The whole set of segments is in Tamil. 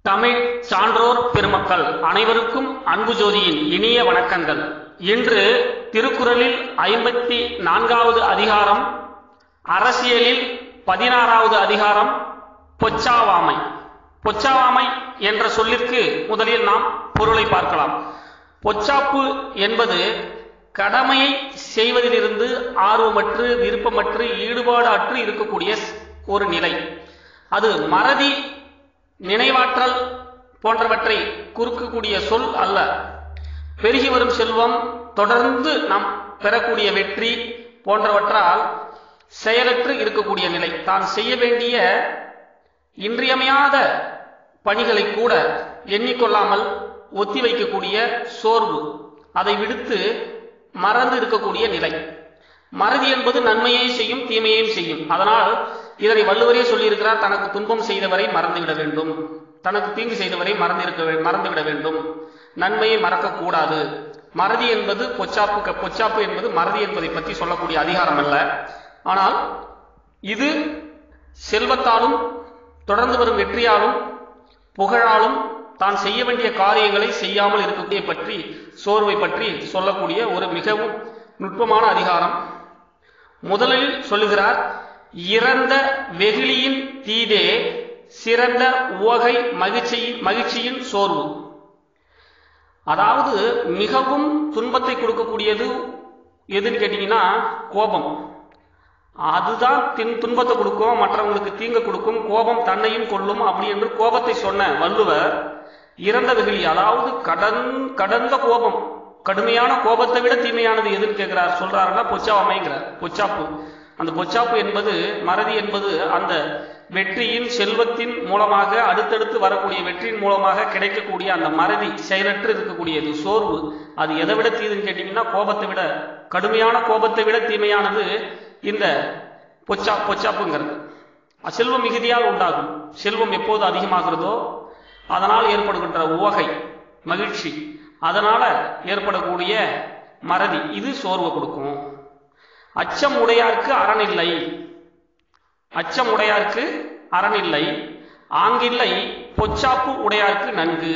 தமிழ் சான்றோர் பெருமக்கள் அனைவருக்கும் அன்பு ஜோதியின் இனிய வணக்கங்கள் இன்று திருக்குறளில் ஐம்பத்தி நான்காவது அதிகாரம் அரசியலில் பதினாறாவது அதிகாரம் பொச்சாவாமை பொச்சாவாமை என்ற சொல்லிற்கு முதலில் நாம் பொருளை பார்க்கலாம் பொச்சாப்பு என்பது கடமையை செய்வதிலிருந்து ஆர்வமற்று விருப்பமற்று ஈடுபாடு அற்று இருக்கக்கூடிய ஒரு நிலை அது மறதி நினைவாற்றல் போன்றவற்றை குறுக்கக்கூடிய சொல் அல்ல பெருகி வரும் செல்வம் தொடர்ந்து நாம் பெறக்கூடிய வெற்றி போன்றவற்றால் செயலற்று இருக்கக்கூடிய நிலை தான் செய்ய வேண்டிய இன்றியமையாத பணிகளை கூட எண்ணிக்கொள்ளாமல் ஒத்தி வைக்கக்கூடிய சோர்வு அதை விடுத்து மறந்து இருக்கக்கூடிய நிலை மறதி என்பது நன்மையை செய்யும் தீமையையும் செய்யும் அதனால் இதனை வள்ளுவரே சொல்லியிருக்கிறார் தனக்கு துன்பம் செய்தவரை மறந்துவிட வேண்டும் தனக்கு தீங்கு செய்தவரை மறந்திருக்க மறந்துவிட வேண்டும் நன்மையை மறக்கக்கூடாது மறதி என்பது பொச்சாப்பு பொச்சாப்பு என்பது மறதி என்பதை பற்றி சொல்லக்கூடிய அதிகாரம் அல்ல ஆனால் இது செல்வத்தாலும் தொடர்ந்து வரும் வெற்றியாலும் புகழாலும் தான் செய்ய வேண்டிய காரியங்களை செய்யாமல் இருக்கக்கூடிய பற்றி சோர்வை பற்றி சொல்லக்கூடிய ஒரு மிகவும் நுட்பமான அதிகாரம் முதலில் சொல்லுகிறார் இறந்த வெகுளியின் தீதே சிறந்த உவகை மகிழ்ச்சியின் மகிழ்ச்சியின் சோர்வு அதாவது மிகவும் துன்பத்தை கொடுக்கக்கூடியது எதுன்னு கேட்டீங்கன்னா கோபம் அதுதான் தின் துன்பத்தை கொடுக்கும் மற்றவங்களுக்கு தீங்க கொடுக்கும் கோபம் தன்னையும் கொள்ளும் அப்படி என்று கோபத்தை சொன்ன வள்ளுவர் இறந்த வெகுளி அதாவது கடன் கடந்த கோபம் கடுமையான கோபத்தை விட தீமையானது எதுன்னு கேட்கிறார் சொல்றாருன்னா பொச்சாமைங்கிறார் பொச்சாப்பு அந்த பொச்சாப்பு என்பது மறதி என்பது அந்த வெற்றியின் செல்வத்தின் மூலமாக அடுத்தடுத்து வரக்கூடிய வெற்றியின் மூலமாக கிடைக்கக்கூடிய அந்த மறதி செயலற்று இருக்கக்கூடியது சோர்வு அது எதை விட தீதுன்னு கேட்டீங்கன்னா கோபத்தை விட கடுமையான கோபத்தை விட தீமையானது இந்த பொச்சா பொச்சாப்புங்கிறது செல்வம் மிகுதியால் உண்டாகும் செல்வம் எப்போது அதிகமாகிறதோ அதனால் ஏற்படுகின்ற உவகை மகிழ்ச்சி அதனால ஏற்படக்கூடிய மறதி இது சோர்வை கொடுக்கும் அச்சம் உடையாருக்கு அறனில்லை அச்சம் உடையாருக்கு அறனில்லை ஆங்கில்லை பொச்சாப்பு உடையாருக்கு நன்கு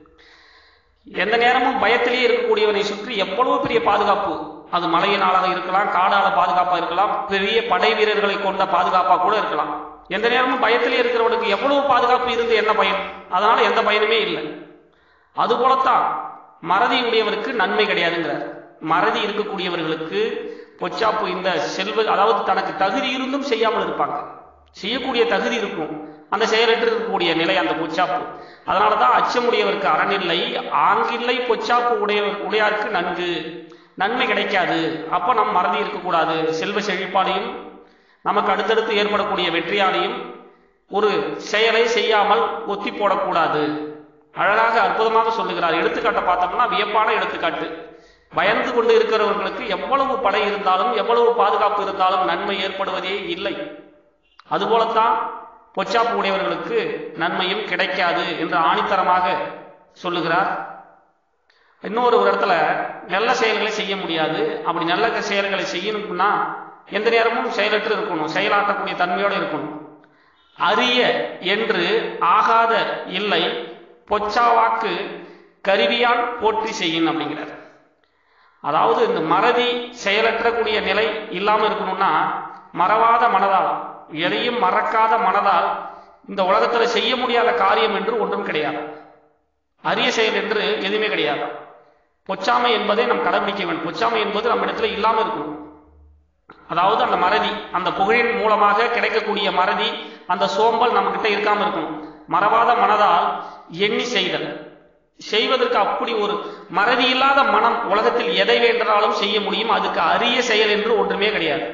எந்த நேரமும் பயத்திலேயே இருக்கக்கூடியவனை சுற்றி எவ்வளவு பெரிய பாதுகாப்பு அது மலையினாலாக இருக்கலாம் காடால பாதுகாப்பா இருக்கலாம் பெரிய படை வீரர்களை கொண்ட பாதுகாப்பா கூட இருக்கலாம் எந்த நேரமும் பயத்திலே இருக்கிறவனுக்கு எவ்வளவு பாதுகாப்பு இருந்து என்ன பயன் அதனால எந்த பயனுமே இல்லை அதுபோலத்தான் மறதி உடையவருக்கு நன்மை கிடையாதுங்கிறார் மறதி இருக்கக்கூடியவர்களுக்கு பொச்சாப்பு இந்த செல்வ அதாவது தனக்கு தகுதி இருந்தும் செய்யாமல் இருப்பாங்க செய்யக்கூடிய தகுதி இருக்கும் அந்த செயலற்று இருக்கக்கூடிய நிலை அந்த பொச்சாப்பு அதனாலதான் அச்சமுடையவருக்கு அறனில்லை ஆங்கில்லை பொச்சாப்பு உடையவர் உடையாருக்கு நன்கு நன்மை கிடைக்காது அப்ப நம் மறதி இருக்கக்கூடாது செல்வ செழிப்பாலையும் நமக்கு அடுத்தடுத்து ஏற்படக்கூடிய வெற்றியாலையும் ஒரு செயலை செய்யாமல் ஒத்தி போடக்கூடாது அழகாக அற்புதமாக சொல்லுகிறார் எடுத்துக்காட்டை பார்த்தோம்னா வியப்பான எடுத்துக்காட்டு பயந்து கொண்டு இருக்கிறவர்களுக்கு எவ்வளவு படை இருந்தாலும் எவ்வளவு பாதுகாப்பு இருந்தாலும் நன்மை ஏற்படுவதே இல்லை அதுபோலத்தான் பொச்சாப்பு உடையவர்களுக்கு நன்மையும் கிடைக்காது என்று ஆணித்தரமாக சொல்லுகிறார் இன்னொரு ஒரு இடத்துல நல்ல செயல்களை செய்ய முடியாது அப்படி நல்ல செயல்களை செய்யணும்னா எந்த நேரமும் செயலற்று இருக்கணும் செயலாற்றக்கூடிய தன்மையோடு இருக்கணும் அரிய என்று ஆகாத இல்லை பொச்சாவாக்கு கருவியால் போற்றி செய்யும் அப்படிங்கிறார் அதாவது இந்த மறதி செயலற்றக்கூடிய நிலை இல்லாமல் இருக்கணும்னா மறவாத மனதால் எதையும் மறக்காத மனதால் இந்த உலகத்துல செய்ய முடியாத காரியம் என்று ஒன்றும் கிடையாது அரிய செயல் என்று எதுவுமே கிடையாது பொச்சாமை என்பதை நாம் கடைபிடிக்க வேண்டும் பொச்சாமை என்பது நம்ம இடத்துல இல்லாம இருக்கணும் அதாவது அந்த மறதி அந்த புகழின் மூலமாக கிடைக்கக்கூடிய மறதி அந்த சோம்பல் நம்ம கிட்ட இருக்காம இருக்கணும் மறவாத மனதால் எண்ணி செய்தல் செய்வதற்கு அப்படி ஒரு மறதி இல்லாத மனம் உலகத்தில் எதை வேண்டாலும் செய்ய முடியும் அதுக்கு அரிய செயல் என்று ஒன்றுமே கிடையாது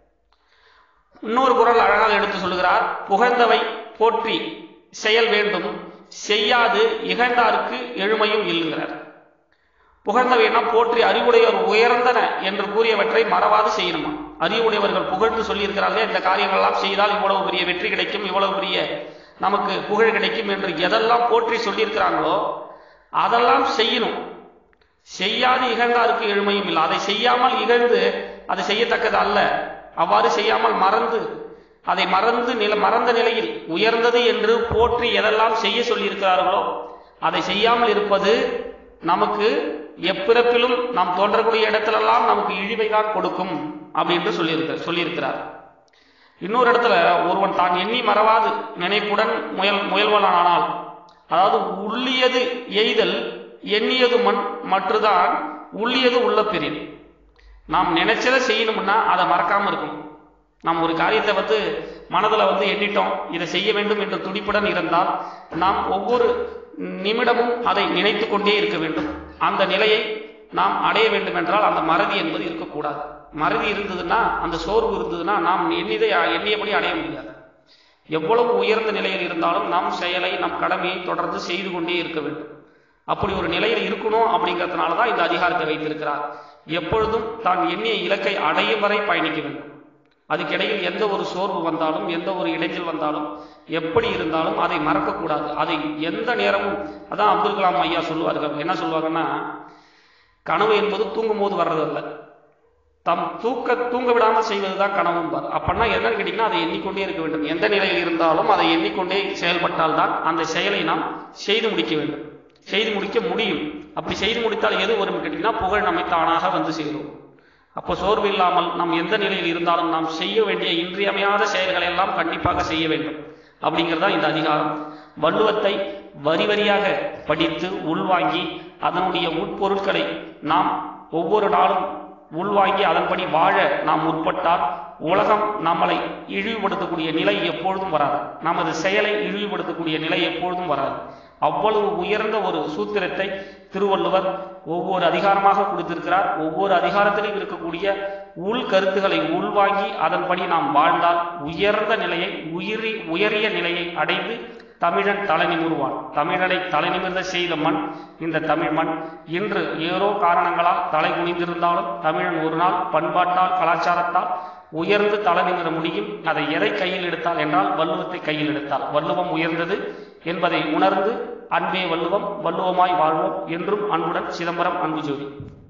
இன்னொரு குரல் அழகாக எடுத்து சொல்லுகிறார் புகழ்ந்தவை போற்றி செயல் வேண்டும் செய்யாது இகழ்ந்தாருக்கு எழுமையும் இல்லுங்கிறார் புகழ்ந்தவைனா போற்றி அறிவுடையவர் உயர்ந்தன என்று கூறியவற்றை மறவாது செய்யணுமா அறிவுடையவர்கள் புகழ்ந்து சொல்லியிருக்கிறார்கள் இந்த காரியங்கள்லாம் செய்தால் இவ்வளவு பெரிய வெற்றி கிடைக்கும் இவ்வளவு பெரிய நமக்கு புகழ் கிடைக்கும் என்று எதெல்லாம் போற்றி சொல்லியிருக்கிறாங்களோ அதெல்லாம் செய்யணும் செய்யாது இகழ்ந்தாருக்கு எழுமையும் இல்லை அதை செய்யாமல் இகழ்ந்து அதை செய்யத்தக்கது அல்ல அவ்வாறு செய்யாமல் மறந்து அதை மறந்து நில மறந்த நிலையில் உயர்ந்தது என்று போற்றி எதெல்லாம் செய்ய சொல்லியிருக்கிறார்களோ அதை செய்யாமல் இருப்பது நமக்கு எப்பிறப்பிலும் நாம் தோன்றக்கூடிய இடத்திலெல்லாம் நமக்கு இழிவை தான் கொடுக்கும் அப்படின்னு சொல்லியிருக்க சொல்லியிருக்கிறார் இன்னொரு இடத்துல ஒருவன் தான் எண்ணி மறவாது நினைப்புடன் முயல் முயல்வனானால் அதாவது உள்ளியது எய்தல் எண்ணியது மண் மற்றுதான் உள்ளியது உள்ள பெரியன் நாம் நினைச்சதை செய்யணும்னா அதை மறக்காம இருக்கணும் நாம் ஒரு காரியத்தை வந்து மனதில் வந்து எண்ணிட்டோம் இதை செய்ய வேண்டும் என்ற துடிப்புடன் இருந்தால் நாம் ஒவ்வொரு நிமிடமும் அதை நினைத்து கொண்டே இருக்க வேண்டும் அந்த நிலையை நாம் அடைய வேண்டும் என்றால் அந்த மறதி என்பது இருக்கக்கூடாது மறதி இருந்ததுன்னா அந்த சோர்வு இருந்ததுன்னா நாம் எண்ணிதை எண்ணியபடி அடைய முடியாது எவ்வளவு உயர்ந்த நிலையில் இருந்தாலும் நம் செயலை நம் கடமையை தொடர்ந்து செய்து கொண்டே இருக்க வேண்டும் அப்படி ஒரு நிலையில் இருக்கணும் அப்படிங்கிறதுனால தான் இந்த அதிகாரத்தை வைத்திருக்கிறார் எப்பொழுதும் தான் எண்ணிய இலக்கை அடையும் வரை பயணிக்க வேண்டும் அதுக்கிடையில் எந்த ஒரு சோர்வு வந்தாலும் எந்த ஒரு இடைஞ்சல் வந்தாலும் எப்படி இருந்தாலும் அதை மறக்கக்கூடாது அதை எந்த நேரமும் அதான் அப்துல் கலாம் ஐயா சொல்லுவார்கள் என்ன சொல்லுவாங்கன்னா கனவு என்பது தூங்கும் போது வர்றதல்ல தம் தூக்க தூங்க விடாமல் செய்வதுதான் கனவும்பார் அப்படின்னா என்னன்னு கேட்டீங்கன்னா அதை எண்ணிக்கொண்டே இருக்க வேண்டும் எந்த நிலையில் இருந்தாலும் அதை எண்ணிக்கொண்டே செயல்பட்டால் தான் அந்த செயலை நாம் செய்து முடிக்க வேண்டும் செய்து முடிக்க முடியும் அப்படி செய்து முடித்தால் எது வரும் கேட்டீங்கன்னா புகழ் நம்மை தானாக வந்து சேரும் அப்போ சோர்வு இல்லாமல் நாம் எந்த நிலையில் இருந்தாலும் நாம் செய்ய வேண்டிய இன்றியமையாத செயல்களை எல்லாம் கண்டிப்பாக செய்ய வேண்டும் அப்படிங்கிறதா இந்த அதிகாரம் வள்ளுவத்தை வரி வரியாக படித்து உள்வாங்கி அதனுடைய உட்பொருட்களை நாம் ஒவ்வொரு நாளும் உள்வாங்கி அதன்படி வாழ நாம் முற்பட்டால் உலகம் நம்மளை இழிவுபடுத்தக்கூடிய நிலை எப்பொழுதும் வராது நமது செயலை இழிவுபடுத்தக்கூடிய நிலை எப்பொழுதும் வராது அவ்வளவு உயர்ந்த ஒரு சூத்திரத்தை திருவள்ளுவர் ஒவ்வொரு அதிகாரமாக கொடுத்திருக்கிறார் ஒவ்வொரு அதிகாரத்திலும் இருக்கக்கூடிய உள் கருத்துக்களை உள்வாங்கி அதன்படி நாம் வாழ்ந்தால் உயர்ந்த நிலையை உயிரி உயரிய நிலையை அடைந்து தமிழன் தலைநிமிர்வான் தமிழனை தலைநிமிர்ந்த செய்த மண் இந்த தமிழ் மண் இன்று ஏதோ காரணங்களால் தலை குனிந்திருந்தாலும் தமிழன் ஒரு நாள் பண்பாட்டால் கலாச்சாரத்தால் உயர்ந்து தலை நிமிர முடியும் அதை எதை கையில் எடுத்தால் என்றால் வள்ளுவத்தை கையில் எடுத்தால் வள்ளுவம் உயர்ந்தது என்பதை உணர்ந்து அன்பே வள்ளுவம் வள்ளுவமாய் வாழ்வோம் என்றும் அன்புடன் சிதம்பரம் அன்பு ஜோதி